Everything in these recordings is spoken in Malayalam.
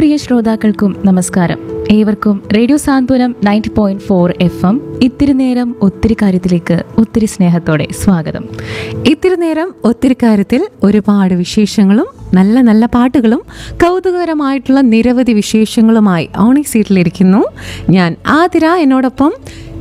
പ്രിയ ശ്രോതാക്കൾക്കും നമസ്കാരം ഏവർക്കും radio Santhwanam ninety point four F M ഇത്തിരി നേരം ഒത്തിരി കാര്യത്തിലേക്ക് ഒത്തിരി സ്നേഹത്തോടെ സ്വാഗതം ഇത്തിരി നേരം ഒത്തിരി കാര്യത്തിൽ ഒരുപാട് വിശേഷങ്ങളും നല്ല നല്ല പാട്ടുകളും കൗതുകകരമായിട്ടുള്ള നിരവധി വിശേഷങ്ങളുമായി ഓണി സീറ്റിലിരിക്കുന്നു ഞാൻ ആതിര എന്നോടൊപ്പം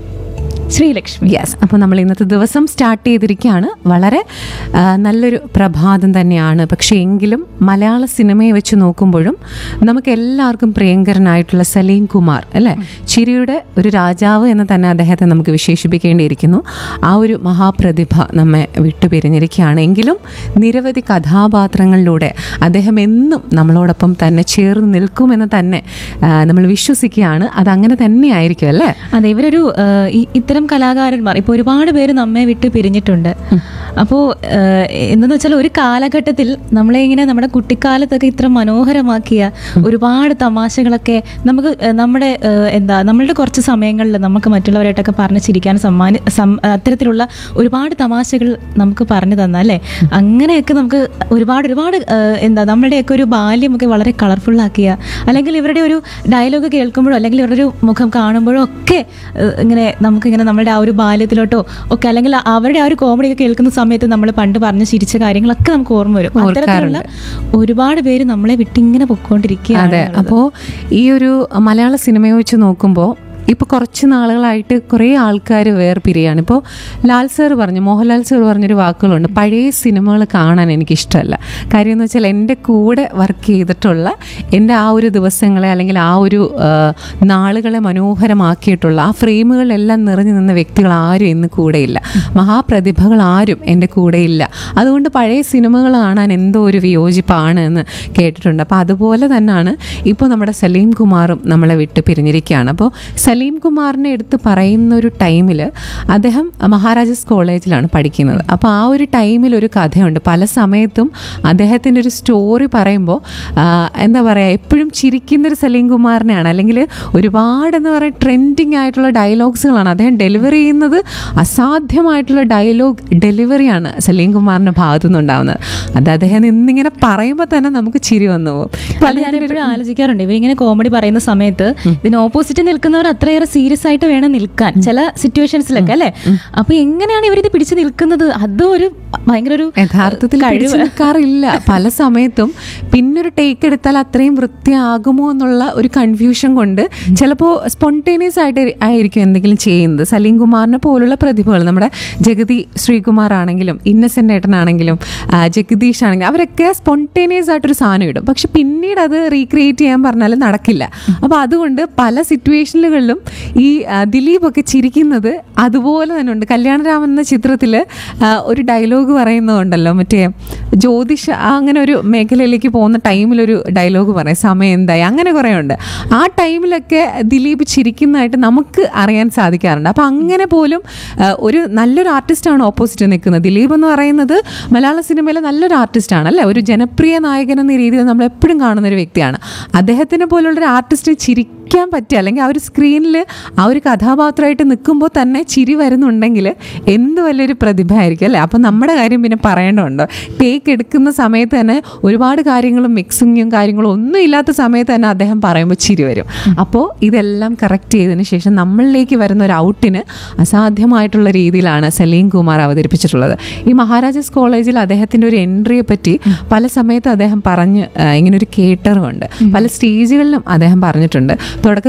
ശ്രീലക്ഷ്മി യെസ് അപ്പോൾ നമ്മൾ ഇന്നത്തെ ദിവസം സ്റ്റാർട്ട് ചെയ്തിരിക്കുകയാണ് വളരെ ആ, നല്ലൊരു പ്രഭാതം തന്നെയാണ് പക്ഷേ എങ്കിലും മലയാള സിനിമയെ വെച്ച് നോക്കുമ്പോഴും നമുക്ക് എല്ലാവർക്കും പ്രിയങ്കരനായിട്ടുള്ള സലീം കുമാർ അല്ലേ ചിരിയുടെ ഒരു രാജാവ് എന്ന് തന്നെ അദ്ദേഹത്തെ നമുക്ക് വിശേഷിപ്പിക്കേണ്ടിയിരിക്കുന്നു ആ ഒരു മഹാപ്രതിഭ നമ്മെ വിട്ടുപിരിഞ്ഞിരിക്കുകയാണ് എങ്കിലും നിരവധി കഥാപാത്രങ്ങളിലൂടെ അദ്ദേഹം എന്നും നമ്മളോടൊപ്പം തന്നെ ചേർന്ന് നിൽക്കുമെന്ന് തന്നെ ആ, നമ്മൾ വിശ്വസിക്കുകയാണ് അതങ്ങനെ തന്നെ ആയിരിക്കും അല്ലേ അതെ ഇവരൊരു ആ, ഈ- ഇത്തരം കലാകാരന്മാർ ഇപ്പോൾ ഒരുപാട് പേര് നമ്മെ വിട്ട് പിരിഞ്ഞിട്ടുണ്ട് അപ്പോൾ എന്തെന്ന് വെച്ചാൽ ഒരു കാലഘട്ടത്തിൽ നമ്മളെ ഇങ്ങനെ നമ്മുടെ കുട്ടിക്കാലത്തൊക്കെ ഇത്ര മനോഹരമാക്കിയ ഒരുപാട് തമാശകളൊക്കെ നമുക്ക് ആ, നമ്മുടെ ആ, എന്താ നമ്മളുടെ കുറച്ച് സമയങ്ങളിൽ നമുക്ക് മറ്റുള്ളവരായിട്ടൊക്കെ പറഞ്ഞ് ചിരിക്കാൻ സമ്മാനി സം- അത്തരത്തിലുള്ള ഒരുപാട് തമാശകൾ നമുക്ക് പറഞ്ഞു തന്ന അല്ലേ അങ്ങനെയൊക്കെ നമുക്ക് ഒരുപാട് ഒരുപാട് ആ, എന്താ നമ്മുടെയൊക്കെ ഒരു ബാല്യമൊക്കെ വളരെ കളർഫുള്ളാക്കിയ അല്ലെങ്കിൽ ഇവരുടെ ഒരു ഡയലോഗ് കേൾക്കുമ്പോഴോ അല്ലെങ്കിൽ ഇവരുടെ ഒരു മുഖം കാണുമ്പോഴോ ഒക്കെ ആ, ഇങ്ങനെ നമുക്കിങ്ങനെ നമ്മുടെ ആ ഒരു ബാല്യത്തിലോട്ടോ ഒക്കെ അല്ലെങ്കിൽ അവരുടെ ആ ഒരു കോമഡി ഒക്കെ കേൾക്കുന്ന സമയത്ത് നമ്മൾ പണ്ട് പറഞ്ഞ് ചിരിച്ച കാര്യങ്ങളൊക്കെ നമുക്ക് ഓർമ്മ വരും അത്തരത്തിലുള്ള ഒരുപാട് പേര് നമ്മളെ വിട്ടിങ്ങനെ പൊക്കോണ്ടിരിക്കുകയാണ് അതെ അപ്പോൾ ഈ ഒരു മലയാള സിനിമയെ വെച്ച് നോക്കുമ്പോൾ ഇപ്പോൾ കുറച്ച് നാളുകളായിട്ട് കുറേ ആൾക്കാർ വേർപിരിയാണ് ഇപ്പോൾ ലാൽ സാർ പറഞ്ഞു മോഹൻലാൽ സാർ പറഞ്ഞൊരു വാക്കുകളുണ്ട് പഴയ സിനിമകൾ കാണാൻ എനിക്കിഷ്ടമല്ല കാര്യം എന്ന് വെച്ചാൽ എൻ്റെ കൂടെ വർക്ക് ചെയ്തിട്ടുള്ള എൻ്റെ ആ ഒരു ദിവസങ്ങളെ അല്ലെങ്കിൽ ആ ഒരു ആ, നാളുകളെ മനോഹരമാക്കിയിട്ടുള്ള ആ ഫ്രെയിമുകളിലെല്ലാം നിറഞ്ഞു നിന്ന വ്യക്തികൾ ആരും ഇന്ന് കൂടെയില്ല മഹാപ്രതിഭകൾ ആരും എൻ്റെ കൂടെയില്ല അതുകൊണ്ട് പഴയ സിനിമകൾ കാണാൻ എന്തോ ഒരു വിയോജിപ്പാണ് എന്ന് കേട്ടിട്ടുണ്ട് അപ്പോൾ അതുപോലെ തന്നെയാണ് ഇപ്പോൾ നമ്മുടെ സലീം കുമാറും നമ്മളെ വിട്ട് പിരിഞ്ഞിരിക്കുകയാണ് അപ്പോൾ സലീം കുമാറിനെ എടുത്ത് പറയുന്ന ഒരു ടൈമിൽ അദ്ദേഹം മഹാരാജാസ് കോളേജിലാണ് പഠിക്കുന്നത് അപ്പോൾ ആ ഒരു ടൈമിൽ ഒരു കഥയുണ്ട് പല സമയത്തും അദ്ദേഹത്തിൻ്റെ ഒരു സ്റ്റോറി പറയുമ്പോൾ ആ, എന്താ പറയുക എപ്പോഴും ചിരിക്കുന്നൊരു സലീം കുമാറിനെയാണ് അല്ലെങ്കിൽ ഒരുപാട് എന്താ പറയുക ട്രെൻഡിങ് ആയിട്ടുള്ള ഡയലോഗ്സുകളാണ് അദ്ദേഹം ഡെലിവറി ചെയ്യുന്നത് അസാധ്യമായിട്ടുള്ള ഡയലോഗ് ഡെലിവറിയാണ് സലീം കുമാറിൻ്റെ ഭാഗത്തു നിന്നുണ്ടാവുന്നത് അത് അദ്ദേഹം ഇന്നിങ്ങനെ പറയുമ്പോൾ തന്നെ നമുക്ക് ചിരി വന്നു പോകും ഇപ്പൊ അത് ഞാൻ എപ്പോഴും ആലോചിക്കാറുണ്ട് ഇവരിങ്ങനെ കോമഡി പറയുന്ന സമയത്ത് ഇതിന് ഓപ്പോസിറ്റ് നിൽക്കുന്നവർ അത്രയേറെ സീരിയസ് ആയിട്ട് വേണം നിൽക്കാൻ ചില സിറ്റുവേഷൻസിലൊക്കെ അല്ലേ അപ്പൊ എങ്ങനെയാണ് ഇവരിത് പിടിച്ചു നിൽക്കുന്നത് അതും ഒരു ഭയങ്കര ഒരു യഥാർത്ഥത്തിൽ പിടിച്ചു നിൽക്കാറില്ല പല സമയത്തും പിന്നൊരു ടേക്ക് എടുത്താൽ അത്രയും വൃത്തിയാകുമോ എന്നുള്ള ഒരു കൺഫ്യൂഷൻ കൊണ്ട് ചിലപ്പോൾ സ്പോണ്ടേനിയസ് ആയിട്ട് ആയിരിക്കും എന്തെങ്കിലും ചെയ്യുന്നത് സലീം കുമാറിനെ പോലുള്ള പ്രതിഭകൾ നമ്മുടെ ജഗതി ശ്രീകുമാർ ആണെങ്കിലും ഇന്നസെന്റ് ഏട്ടനാണെങ്കിലും ആ, ജഗദീഷ് ആണെങ്കിലും അവരൊക്കെ സ്പോണ്ടേനിയസ് ആയിട്ടൊരു സാധനം ഇടും പക്ഷെ പിന്നീട് അത് റീക്രിയേറ്റ് ചെയ്യാൻ പറഞ്ഞാൽ നടക്കില്ല അപ്പോൾ അതുകൊണ്ട് പല സിറ്റുവേഷനുകളിലും ഈ ആ, ദിലീപ് ഒക്കെ ചിരിക്കുന്നത് അതുപോലെ തന്നെ ഉണ്ട് കല്യാണരാമൻ എന്ന ചിത്രത്തിൽ ഒരു ഡയലോഗ് പറയുന്നതുണ്ടല്ലോ മറ്റേ ജ്യോതിഷ ആ അങ്ങനെ ഒരു മേഖലയിലേക്ക് പോകുന്ന ടൈമിലൊരു ഡയലോഗ് പറയും സമയം എന്തായി അങ്ങനെ കുറേ ഉണ്ട് ആ ടൈമിലൊക്കെ ദിലീപ് ചിരിക്കുന്നതായിട്ട് നമുക്ക് അറിയാൻ സാധിക്കാറുണ്ട് അപ്പം അങ്ങനെ പോലും ആ, ഒരു നല്ലൊരു ആർട്ടിസ്റ്റാണ് ഓപ്പോസിറ്റ് നിൽക്കുന്നത് ദിലീപ് എന്ന് പറയുന്നത് മലയാള സിനിമയിലെ നല്ലൊരു ആർട്ടിസ്റ്റാണ് അല്ലേ ഒരു ജനപ്രിയ നായകൻ എന്ന രീതിയിൽ നമ്മൾ എപ്പോഴും കാണുന്ന ഒരു വ്യക്തിയാണ് അദ്ദേഹത്തിനെ പോലുള്ള ഒരു ആർട്ടിസ്റ്റ് ചിരിക്കാൻ പറ്റുക അല്ലെങ്കിൽ ആ ഒരു സ്ക്രീനിൽ ആ ഒരു കഥാപാത്രമായിട്ട് നിൽക്കുമ്പോൾ തന്നെ ചിരി വരുന്നുണ്ടെങ്കിൽ എന്ത് വലിയൊരു പ്രതിഭ ആയിരിക്കും അല്ലേ അപ്പം നമ്മുടെ കാര്യം പിന്നെ പറയേണ്ടതുണ്ടോ ടേക്ക് എടുക്കുന്ന സമയത്ത് തന്നെ ഒരുപാട് കാര്യങ്ങളും മിക്സിങ്ങും കാര്യങ്ങളും ഒന്നും ഇല്ലാത്ത സമയത്ത് തന്നെ അദ്ദേഹം പറയുമ്പോൾ ചിരി വരും അപ്പോൾ ഇതെല്ലാം കറക്റ്റ് ചെയ്തതിന് ശേഷം നമ്മളിലേക്ക് വരുന്ന ഒരു ഔട്ടിന് അസാധ്യമായിട്ടുള്ള രീതിയിലാണ് സലീം കുമാർ അവതരിപ്പിച്ചിട്ടുള്ളത് ഈ മഹാരാജാസ് കോളേജിൽ അദ്ദേഹത്തിൻ്റെ ഒരു എൻട്രിയെ പറ്റി പല സമയത്ത് അദ്ദേഹം പറഞ്ഞ് ആ, ഇങ്ങനെ ഒരു കേട്ടറുമുണ്ട് പല സ്റ്റേജുകളിലും അദ്ദേഹം പറഞ്ഞിട്ടുണ്ട് തുടക്കത്തിൽ